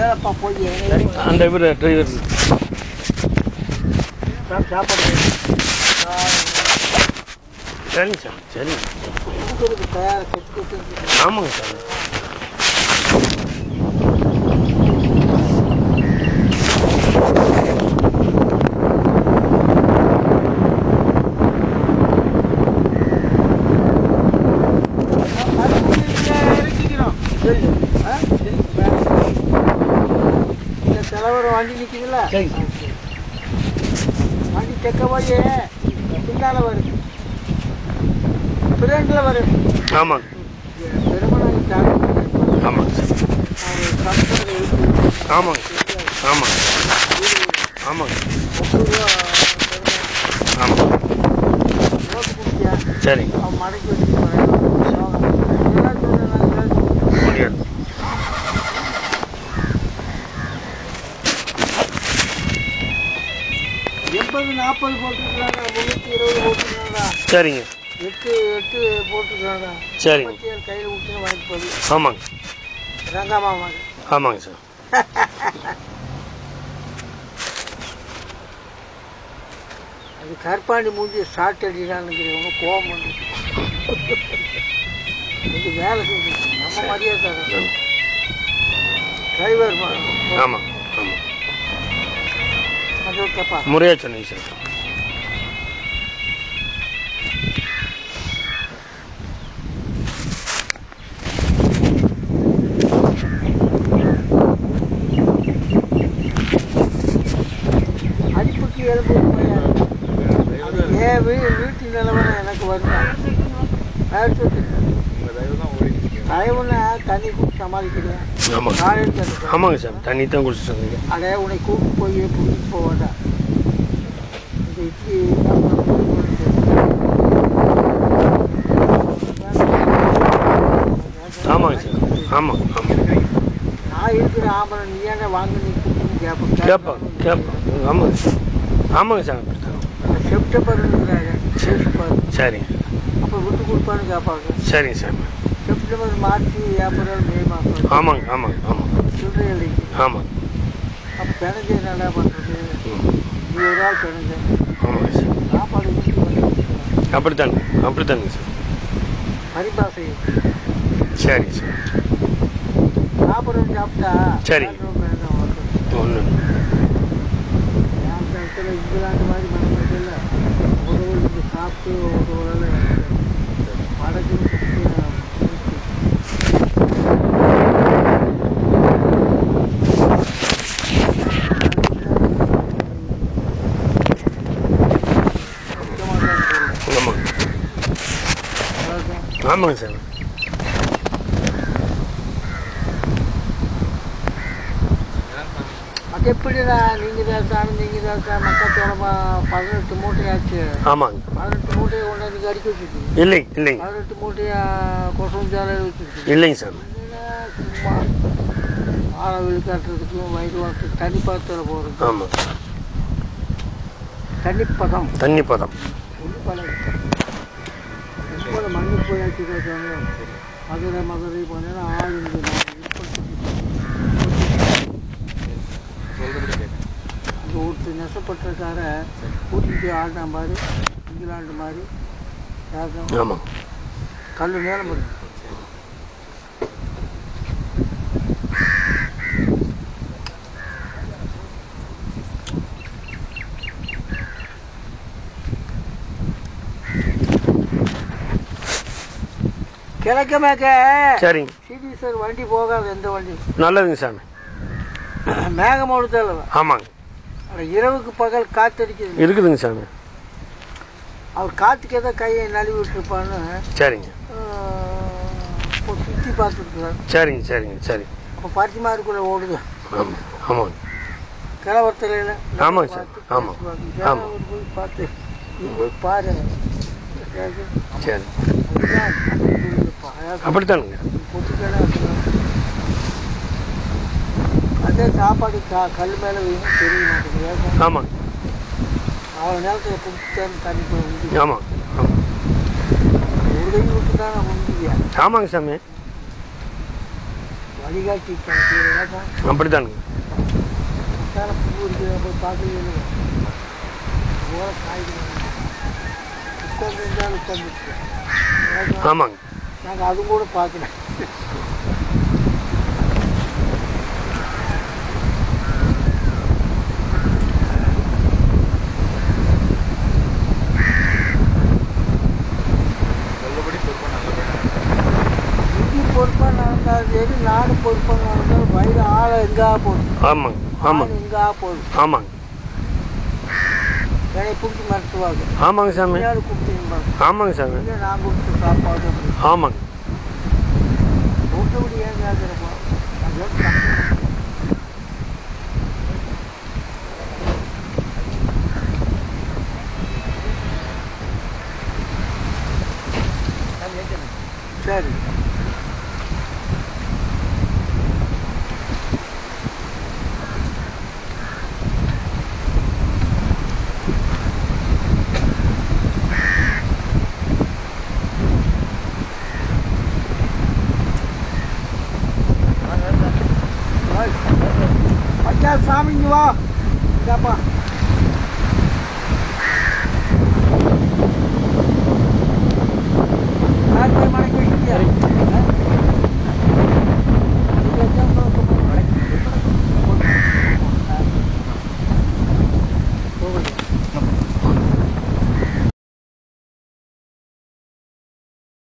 வேலைப்பா போய் அந்த இவர் டிரைவர் சாப்பாடு சரிங்க சார் சரிங்க கொடுக்கறதுக்கு தயார் கட்டு கட்டு ஆமாங்க சார் தலைவர் வண்டி நிற்குதுல்ல சரி வண்டி தெக்க போய் பின்னால வரும் ஃப்ரெண்டில் வரும் ஆமாங்க பெருமனாக ஆமாங்க சார் ஆமாங்க ஆமாங்க ஆமாங்க ஆமாங்க சரிங்க மடக்கி வச்சுட்டு முடியாது எண்பது நாற்பது போட்டுருக்காங்க முந்நூற்றி இருபது போட்டுருக்காங்க சரிங்க எட்டு எட்டு போட்டுருக்காங்க சரிங்க முப்பத்தி ஏழு கையில் விட்டுன்னு வாங்கி போகுது ஆமாங்க ரங்கமாமா ஆமாங்க சார் அது கற்பாண்டி மூஞ்சி ஷார்ட் அடிக்கிறான்னு கோபம் வந்து இது வேலை செஞ்சு நம்ம மரியாதை தரோம் டிரைவர் ஆமாம் ஆமாம் அது ஓகேப்பா முறையாக சொன்னீங்க சார் அடிப்புக்கு எலும்பு அது ஏன் வீ வீட்டு நிலவரம் எனக்கு வருது தலைவனை தண்ணி கூப்பிட்டு சமாளிக்கிறேன் ஆமாங்க காலையில் தண்ணி ஆமாங்க சார் தண்ணி தான் குடிச்சிட்டு வந்தீங்க அடைய உன்னை கூப்பிட்டு போய் பிடிச்சிட்டு போக வேண்டாம் இந்த இட்லி ஆமாங்க சார் ஆமாம் ஆமாம் நான் இருக்கிற ஆம்பளை நீ ஏன்டா வாங்க நீ கூப்பிட்டு கேட்பேன் கேட்போம் கேட்போம் ஆமாங்க சார் ஆமாங்க சார் அப்படித்தான் செப்டம்பர் செப்டம்பர் சரிங்க அப்போ விட்டு கொடுப்பான்னு கேட்பாங்க சரிங்க sir September March April May மாதம் ஆமாங்க ஆமாங்க ஆமாம் சில்லறை இல்லைங்க ஆமாங்க அப்போ பிணைஞ்சு என்னடா பண்ணுறது ம் நீ ஒரு ஆள் பிணைஞ்ச ஆமாங்க சார் சாப்பாடு வீட்டுக்கு வந்து அப்படித்தாங்க அப்படித்தாங்க சார் பரிபாசை சரிங்க சார் சாப்பிட்றோம் சாப்பிட்டா சரி. வேண்டாம், வேண்டாம், வேண்டாம். ஒன்று அந்த இடத்துல இங்கிலாந்து மாதிரி மனதில் ஒரு இங்கே சாப்பிட்டு ஒரு வேளை வடக்கு ஆமாங்க ஆமாங்க சார் அது எப்படிடா நீங்கள் தான் தான் நீங்கள் தான் தான் மக்காச்சோளமா பதினெட்டு மூட்டையாச்சு ஆமாங்க பதினெட்டு மூட்டையை கொண்டாந்து அடிக்க வச்சுருக்கீங்க இல்லை இல்லைங்க பதினெட்டு மூட்டையா கொசம் சாலையில் வச்சுருக்கீங்க இல்லைங்க சார் சும்மா ஆளை வெளிக்காட்டுறதுக்கும் வயிறு வாரத்துக்கு தண்ணி பதத்தில் போகிறது ஆமாம் தண்ணி பதம் தண்ணி பதம் ஒன்றும் பழகு இப்போ மண்ணு போயாச்சு கேட்காங்க மதுரை மதுரை போனேன்னா ஆள் இங்கே அந்த ஒருத்தர் நெசப்பட்டிருக்கார கூட்டிகிட்டு ஆடினா மாதிரி இங்கிலாந்து மாதிரி கேட்கும் ஆமாம் கல் நேரம் இருக்கு கிழக்க மேக்க சரிங்க சிடி சார் வண்டி போகாது எந்த வண்டி நல்லதுங்க சாமி மேகமோடு ஆமாங்க இரவுக்கு பகல் காத்தடிக்குது இருக்குதுங்க சாமி அவர் காத்துக்கு ஏதோ கையை நழுவி விட்டுருப்பான்னு சரிங்க இப்போ சுற்றி பார்த்துருக்குறாரு சரிங்க சரிங்க சரி அப்போ பருத்தி மாருக்குள்ளே ஓடுது ஆமாம் ஆமாங்க கிளவரத்துலையில் ஆமாங்க சார். ஆமாம். ஆமாம். போய் பார்த்து நீ போய் பாரு சரி அதுதான் அதுதான் அப்படித்தானுங்க பொட்டுக்கடை அதுதான். அதே சாப்பாடு கா கல் மேலே வைக்கணும் தெரிய மாட்டேங்குது ஆமாங்க அவ்வளோ நேரத்தில் குடிச்சேன்னு தண்ணி போய் உண்டு ஆமாம் ஆமாம் ஒரு கை விட்டு தான் நான் உண்டியா ஆமாங்க சாமி வழிகாட்டி கீழே அப்படித்தானுங்க பூ இருக்கிற போய் பார்க்கல ஓர காய்கறி உட்கார்ந்து இருந்தாலும் உட்காந்துருக்கு ஆமாங்க நாங்கள் அதுவும் கூட பார்க்கல நல்லபடி பொறுப்பாக நல்லபடியாக இங்கே பொறுப்பாக நடந்தாலும் சரி நாடு பொறுப்பாக நடந்தாலும் வயது ஆளை எங்கா போடும் ஆமாங்க ஆமாங்க எங்கா போடும் ஆமாங்க என்னை பிடிச்சி மறுத்துவாங்க ஆமாங்க சாமி பின்னாடி கூப்பிட்டு ஆமாங்க சாமி இல்லை நான் கொடுத்த சாப்பாடு அப்படி ஆமாங்க கூட்டப்படி ஏன் கேட்குறப்போ சரி அச்சா சாமி இங்க வா இந்தாப்பா